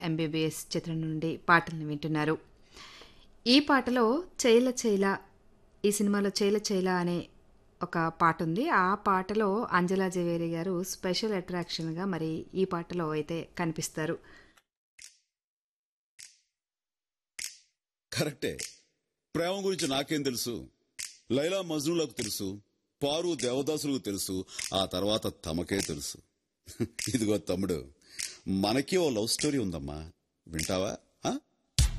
MBBS చిత్రం నుండి పాటల్ని వింటున్నారు ఈ పాటలో చైల చైల ఈ సినిమాలో చైల చైల అనే ఒక పాట ఉంది ఆ పాటలో అంజలా జవేరి గారు స్పెషల్ అట్రాక్షన్గా మరి ఈ పాటలో అయితే కనిపిస్తారు కరెక్టే ప్రేమ గురించి నాకేం తెలుసు లైలా మజ్నులకు తెలుసు పారు దేవదాసులకు తెలుసు ఆ తర్వాత తమకే తెలుసు ఇదిగో తమ్ముడు మనకి ఓ లవ్ స్టోరీ ఉందమ్మా వింటావా